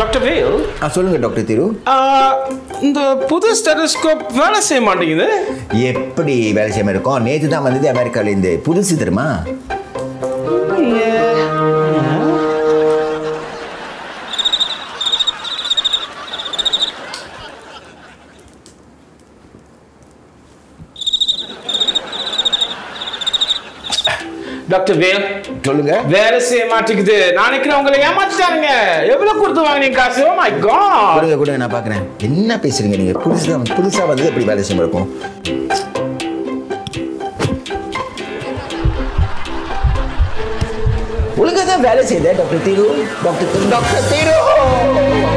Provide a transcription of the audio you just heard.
doctor வேல் ஆ சொல்லுங்க doctor திரு இந்த புது ஸ்டெரோஸ்கோப் வேலை செய்ய மாட்டேங்குது எப்படி வேலை செய்யாம இருக்கும் நேற்று தான் வந்தது அமெரிக்கால இருந்து புதுசு தெரியுமா டாக்டர் வேல் சொல்லுங்க வேலை செய்ய மாட்டேங்குது நான் நினைக்கிறேன் உங்களை ஏமாத்திட்டாருங்க எவ்வளவு கொடுத்து வாங்கினீங்க காசு ஓ மை காட் கொடுங்க கொடுங்க நான் பார்க்குறேன் என்ன பேசுறீங்க நீங்க புதுசா புதுசா வந்தது எப்படி வேலை செய்யாம இருக்கும் ஒழுங்கா தான் வேலை செய்த doctor Thiru doctor Thiru doctor திரு